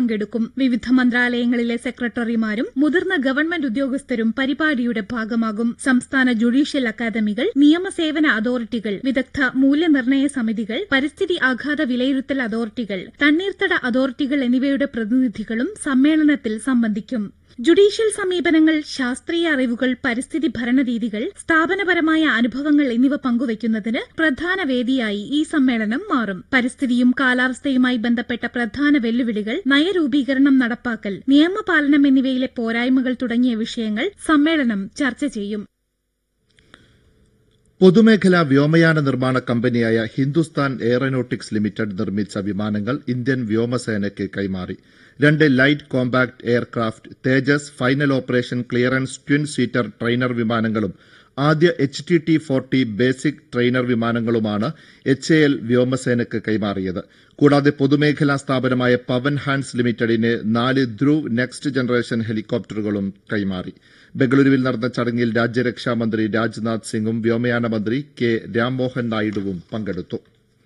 പങ്കെടുക്കും വിവിധ മന്ത്രാലയങ്ങളിലെ സെക്രട്ടറിമാരും മുതിർന്ന ഗവൺമെന്റ് ഉദ്യോഗസ്ഥരും പരിപാടിയുടെ ഭാഗമാകും സംസ്ഥാന ജുഡീഷ്യൽ അക്കാദമികൾ നിയമസേവന അതോറിറ്റികൾ വിദഗ്ധ മൂല്യനിർണ്ണയ സമിതികൾ പരിസ്ഥിതി ആഘാത വിലയിരുത്തൽ അതോറിറ്റികൾ തണ്ണീർത്തട അതോറിറ്റികൾ എന്നിവയുടെ പ്രതിനിധികളും സമ്മേളനത്തിൽ സംബന്ധിക്കും ജുഡീഷ്യൽ സമീപനങ്ങൾ ശാസ്ത്രീയ അറിവുകൾ പരിസ്ഥിതി ഭരണരീതികൾ സ്ഥാപനപരമായ അനുഭവങ്ങൾ എന്നിവ പങ്കുവയ്ക്കുന്നതിന് പ്രധാന വേദിയായി ഈ സമ്മേളനം മാറും പരിസ്ഥിതിയും കാലാവസ്ഥയുമായി ബന്ധപ്പെട്ട പ്രധാന വെല്ലുവിളികൾ നയരൂപീകരണം നടപ്പാക്കൽ നിയമപാലനം എന്നിവയിലെ പോരായ്മകൾ തുടങ്ങിയ വിഷയങ്ങൾ സമ്മേളനം ചർച്ച ചെയ്യും പൊതുമേഖലാ വ്യോമയാന നിർമ്മാണ കമ്പനിയായ ഹിന്ദുസ്ഥാൻ എയറോനോട്ടിക്സ് ലിമിറ്റഡ് നിർമ്മിച്ച വിമാനങ്ങൾ ഇന്ത്യൻ വ്യോമസേനയ്ക്ക് കൈമാറി രണ്ട് light compact aircraft Tejas final operation clearance twin seater trainer വിമാനങ്ങളും ആദ്യ H T T forty basic trainer വിമാനങ്ങളുമാണ് എച്ച് എ എൽ വ്യോമസേനയ്ക്ക് കൈമാറിയത് കൂടാതെ പൊതുമേഖലാ സ്ഥാപനമായ പവൻ ഹാൻഡ്സ് ലിമിറ്റഡിന് നാല് ധ്രുവ് നെക്സ്റ്റ് ജനറേഷൻ ഹെലികോപ്റ്ററുകളും കൈമാറി ബംഗളൂരുവിൽ നടന്ന ചടങ്ങിൽ രാജ്യരക്ഷാമന്ത്രി രാജ്നാഥ് സിംഗും വ്യോമയാന മന്ത്രി കെ രാംമോഹൻ നായിഡുവും പങ്കെടുത്തു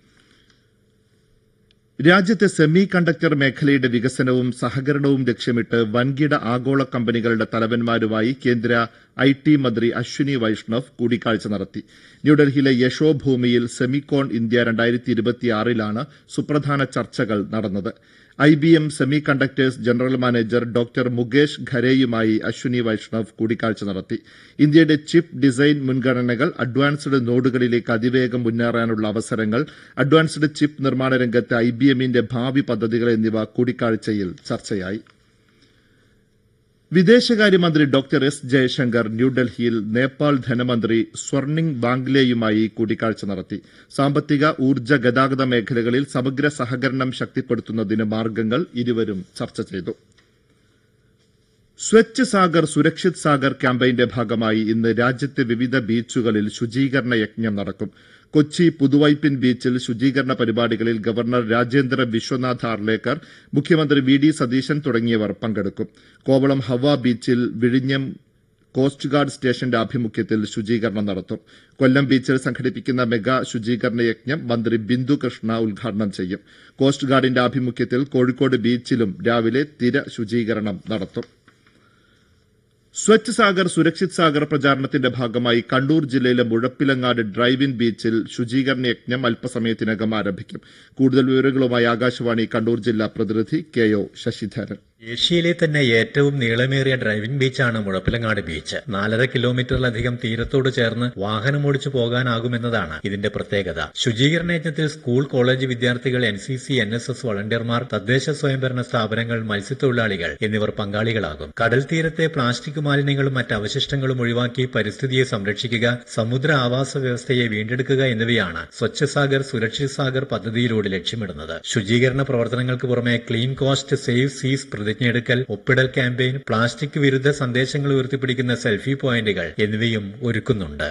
രാജ്യത്തെ സെമി കണ്ടക്ടർ മേഖലയുടെ വികസനവും സഹകരണവും ലക്ഷ്യമിട്ട് വൻകിട ആഗോള കമ്പനികളുടെ തലവന്മാരുമായി കേന്ദ്ര ഐ ടി മന്ത്രി അശ്വിനി വൈഷ്ണവ് കൂടിക്കാഴ്ച നടത്തി ന്യൂഡൽഹിയിലെ യശോഭൂമിയിൽ സെമികോൺ ഇന്ത്യ രണ്ടായിരത്തി ഇരുപത്തിയാറിലാണ് സുപ്രധാന ചർച്ചകൾ നടന്നത് I B M semiconductors general manager doctor Mukesh ഖരേയുമായി അശ്വിനി വൈഷ്ണവ് കൂടിക്കാഴ്ച നടത്തി ഇന്ത്യയുടെ ചിപ്പ് ഡിസൈൻ മുൻഗണനകൾ അഡ്വാൻസ്ഡ് നോഡുകളിലേക്ക് അതിവേഗം മുന്നേറാനുള്ള അവസരങ്ങൾ അഡ്വാൻസ്ഡ് ചിപ്പ് നിർമ്മാണ രംഗത്തെ ഐ ബി എമ്മിന്റെ ഭാവി പദ്ധതികൾ എന്നിവ കൂടിക്കാഴ്ചയിൽ ചർച്ചയായി വിദേശകാര്യമന്ത്രി ഡോക്ടർ എസ് ജയശങ്കർ ന്യൂഡൽഹിയിൽ നേപ്പാൾ ധനമന്ത്രി സ്വർണിംഗ് ബാംഗ്ലെയുമായി കൂടിക്കാഴ്ച നടത്തി സാമ്പത്തിക ഊർജ്ജ ഗതാഗത മേഖലകളിൽ സമഗ്ര സഹകരണം ശക്തിപ്പെടുത്തുന്നതിന് മാർഗങ്ങൾ ഇരുവരും ചർച്ച ചെയ്തു സ്വച്ഛ് സാഗർ സുരക്ഷിത് സാഗർ ക്യാമ്പയിന്റെ ഭാഗമായി ഇന്ന് രാജ്യത്തെ വിവിധ ബീച്ചുകളിൽ ശുചീകരണ യജ്ഞം നടക്കും കൊച്ചി പുതുവൈപ്പിൻ ബീച്ചിൽ ശുചീകരണ പരിപാടികളിൽ ഗവർണർ രാജേന്ദ്ര വിശ്വനാഥ് ആർലേക്കർ മുഖ്യമന്ത്രി വി ഡി സതീശൻ തുടങ്ങിയവർ പങ്കെടുക്കും കോവളം ഹവ ബീച്ചിൽ വിഴിഞ്ഞം കോസ്റ്റ് ഗാർഡ് സ്റ്റേഷന്റെ ആഭിമുഖ്യത്തിൽ ശുചീകരണം നടത്തും കൊല്ലം ബീച്ചിൽ സംഘടിപ്പിക്കുന്ന മെഗാ ശുചീകരണ യജ്ഞം മന്ത്രി ബിന്ദു കൃഷ്ണ ഉദ്ഘാടനം ചെയ്യും കോസ്റ്റ് ഗാർഡിന്റെ ആഭിമുഖ്യത്തിൽ കോഴിക്കോട് ബീച്ചിലും രാവിലെ തിര ശുചീകരണം നടത്തും സ്വച്ഛ് സാഗർ സുരക്ഷിത് സാഗർ പ്രചാരണത്തിന്റെ ഭാഗമായി കണ്ണൂർ ജില്ലയിലെ മുഴപ്പിലങ്ങാട് ഡ്രൈവ് ഇൻ ബീച്ചിൽ ശുചീകരണ യജ്ഞം അല്പസമയത്തിനകം ആരംഭിക്കും കൂടുതൽ വിവരങ്ങളുമായി ആകാശവാണി കണ്ണൂർ ജില്ലാ പ്രതിനിധി കെ ഒ ശശിധരൻ ഏഷ്യയിലെ തന്നെ ഏറ്റവും നീളമേറിയ ഡ്രൈവിംഗ് ബീച്ചാണ് മുഴപ്പിലങ്ങാട് ബീച്ച് നാലര കിലോമീറ്ററിലധികം തീരത്തോട് ചേർന്ന് വാഹനമോടിച്ചു പോകാനാകുമെന്നതാണ് ഇതിന്റെ പ്രത്യേകത ശുചീകരണ യജ്ഞത്തിൽ സ്കൂൾ കോളേജ് വിദ്യാർത്ഥികൾ N C C N S S വളണ്ടിയർമാർ തദ്ദേശ സ്വയംഭരണ സ്ഥാപനങ്ങൾ മത്സ്യത്തൊഴിലാളികൾ എന്നിവർ പങ്കാളികളാകും കടൽ തീരത്തെ പ്ലാസ്റ്റിക് മാലിന്യങ്ങളും മറ്റ് അവശിഷ്ടങ്ങളും ഒഴിവാക്കി പരിസ്ഥിതിയെ സംരക്ഷിക്കുക സമുദ്ര ആവാസ വ്യവസ്ഥയെ വീണ്ടെടുക്കുക എന്നിവയാണ് സ്വച്ഛ സാഗർ സുരക്ഷിത് സാഗർ പദ്ധതിയിലൂടെ ലക്ഷ്യമിടുന്നത് ശുചീകരണ പ്രവർത്തനങ്ങൾക്ക് പുറമെ ക്ലീൻ കോസ്റ്റ് സേവ് സീസ് പ്രതിജ്ഞയെടുക്കൽ ഒപ്പിടൽ ക്യാമ്പയിൻ പ്ലാസ്റ്റിക് വിരുദ്ധ സന്ദേശങ്ങൾ ഉയർത്തിപ്പിടിക്കുന്ന സെൽഫി പോയിന്റുകൾ എന്നിവയും ഒരുക്കുന്നുണ്ട്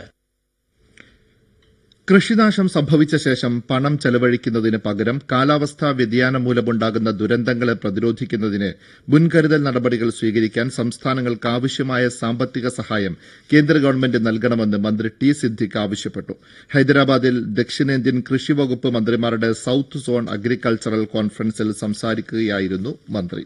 കൃഷിനാശം സംഭവിച്ച ശേഷം പണം ചെലവഴിക്കുന്നതിന് പകരം കാലാവസ്ഥാ വ്യതിയാനം മൂലമുണ്ടാകുന്ന ദുരന്തങ്ങളെ പ്രതിരോധിക്കുന്നതിന് മുൻകരുതൽ നടപടികൾ സ്വീകരിക്കാൻ സംസ്ഥാനങ്ങൾക്ക് ആവശ്യമായ സാമ്പത്തിക സഹായം കേന്ദ്ര ഗവൺമെന്റ് നൽകണമെന്ന് മന്ത്രി ടി സിദ്ദിഖ് ആവശ്യപ്പെട്ടു ഹൈദരാബാദിൽ ദക്ഷിണേന്ത്യൻ കൃഷി വകുപ്പ് മന്ത്രിമാരുടെ സൌത്ത് സോൺ അഗ്രികൾച്ചറൽ കോൺഫറൻസിൽ സംസാരിക്കുകയായിരുന്നു മന്ത്രി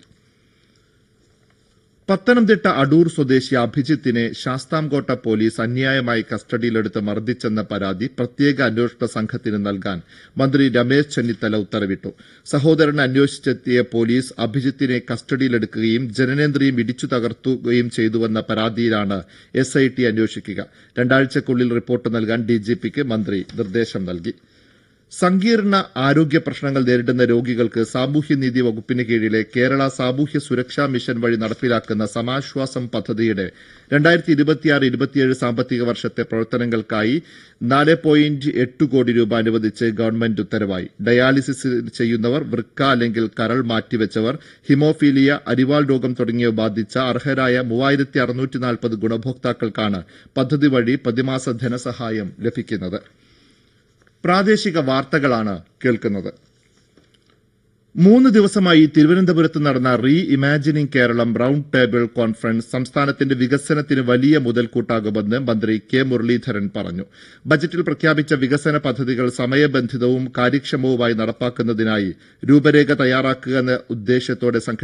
പത്തനംതിട്ട അടൂർ സ്വദേശി അഭിജിത്തിനെ ശാസ്താംകോട്ട പോലീസ് അന്യായമായി കസ്റ്റഡിയിലെടുത്ത് മർദ്ദിച്ചെന്ന പരാതി പ്രത്യേക അന്വേഷണ സംഘത്തിന് നൽകാൻ മന്ത്രി രമേശ് ചെന്നിത്തല ഉത്തരവിട്ടു സഹോദരനെ അന്വേഷിച്ചെത്തിയ പോലീസ് അഭിജിത്തിനെ കസ്റ്റഡിയിലെടുക്കുകയും ജനനേന്ദ്രിയം ഇടിച്ചു തകർത്തുകയും ചെയ്തുവെന്ന പരാതിയിലാണ് എസ് ഐ ടി അന്വേഷിക്കുക രണ്ടാഴ്ചക്കുള്ളിൽ റിപ്പോർട്ട് നൽകാൻ ഡിജിപിക്ക് മന്ത്രി നിർദ്ദേശം നൽകി സങ്കീർണ ആരോഗ്യ പ്രശ്നങ്ങൾ നേരിടുന്ന രോഗികൾക്ക് സാമൂഹ്യനീതി വകുപ്പിന് കീഴിലെ കേരള സാമൂഹ്യ സുരക്ഷാ മിഷൻ വഴി നടപ്പിലാക്കുന്ന സമാശ്വാസം പദ്ധതിയുടെ രണ്ടായിരത്തി ഇരുപത്തിയാറ് ഇരുപത്തിയേഴ് സാമ്പത്തിക വർഷത്തെ പ്രവർത്തനങ്ങൾക്കായി നാല് പോയിന്റ് എട്ട് കോടി രൂപ അനുവദിച്ച് ഗവൺമെന്റ് ഉത്തരവായി ഡയാലിസിസ് ചെയ്യുന്നവർ വൃക്ക അല്ലെങ്കിൽ കരൾ മാറ്റിവെച്ചവർ ഹിമോഫീലിയ അരിവാൾ രോഗം തുടങ്ങിയവ ബാധിച്ച അർഹരായ മൂവായിരത്തി അറുന്നൂറ്റി നാൽപ്പത് ഗുണഭോക്താക്കൾക്കാണ് പദ്ധതി വഴി പ്രതിമാസ ധനസഹായം ലഭിക്കുന്നത് പ്രാദേശിക വാർത്തകളാണ് കേൾക്കുന്നത് മൂന്ന് ദിവസമായി തിരുവനന്തപുരത്ത് നടന്ന reimagining Keralam round table conference സംസ്ഥാനത്തിന്റെ വികസനത്തിന് വലിയ മുതൽക്കൂട്ടാകുമെന്ന് മന്ത്രി കെ മുരളീധരൻ പറഞ്ഞു ബജറ്റിൽ പ്രഖ്യാപിച്ച വികസന പദ്ധതികൾ സമയബന്ധിതവും കാര്യക്ഷമവുമായി നടപ്പാക്കുന്നതിനായി രൂപരേഖ തയ്യാറാക്കുക എന്ന ഉദ്ദേശത്തോടെ